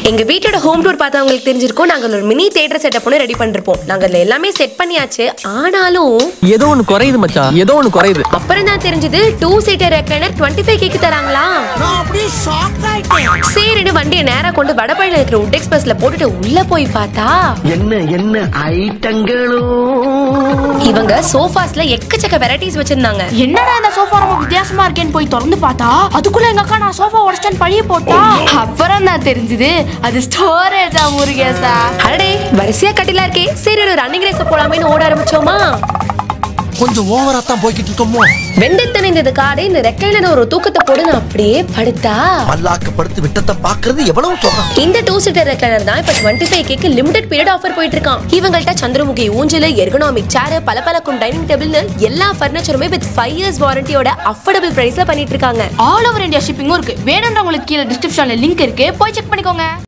எங்க வீட்டோட home tour பார்த்தவங்களுக்கு தெரிஞ்சிருக்கும் நாங்க ஒரு மினி தியேட்டர் செட்டப் ஒன்று ரெடி பண்ணிருப்போம் நாங்க அதுல எல்லாமே செட் பண்ணியாச்சு ஆனாலும் ஏதோ ஒண்ணு குறையுது மச்சான் ஏதோ ஒண்ணு குறையுது அப்புறம் தான் தெரிஞ்சது two seater recliner twenty five கேக்கு தராங்களா நான் அப்படியே ஷாக் ஆயிட்டேன் சரின்னு வண்டியை நேரா கொண்டு வடபழனியில் இருக்கிற உட் எக்ஸ்பிரஸ்ல போட்டுட்டு உள்ள போய் பார்த்தா என்ன என்ன ஐட்டங்களோ இவங்க சோஃபாஸ்ல எக்கச்சக்க வெரைட்டிஸ் வச்சிருந்தாங்க என்னடா இந்த சோஃபா ரொம்ப வித்தியாசமா இருக்கேன்னு போய் திறந்து பார்த்தா அதுக்குள்ள எங்க அக்கா நான் சோஃபா உடச்சிட்டேன்னு பழிய போட்டா அப்புறம் தான் தெரிஞ்சது அது ஸ்டோரேஜா முருகேசா அடடே வரிசையா கட்டிலா இருக்கே சரி ஒரு ரன்னிங் ரேஸ் போலாமேன்னு ஓட ஆரம்பிச்சோமா கொஞ்சம் ஓவரா தான் போய்கிட்டு இருக்கோமோ வெண்டத்தனைந்தது காடு இந்த ரெக்கையில ஒரு தூக்கத்தை போடு நான் அப்படியே படுத்தா மல்லாக்க படுத்து விட்டத்தை பாக்குறது எவ்வளவு சொல்றான் இந்த டூ சீட்டர் ரெக்லைனர் தான் இப்ப டுவெண்ட்டி ஃபைவ் கேக்கு லிமிடெட் பீரியட் ஆஃபர் போயிட்டு இருக்கான் இவங்கள்ட்ட சந்திரமுகி ஊஞ்சல் எர்கனாமிக் சேர் பல பலக்கும் டைனிங் டேபிள்னு எல்லா ஃபர்னிச்சருமே வித் ஃபைவ் இயர்ஸ் வாரண்டியோட அஃபோர்டபுள் பிரைஸ்ல பண்ணிட்டு இருக்காங்க ஆல் ஓவர் இந்தியா ஷிப்பிங்கும் இருக்கு வேணுன்றவங்களுக்கு கீழே டிஸ்கிரிப்ஷன்ல லிங்க் இருக்கு போய் செக் பண்ணிக்கோங்க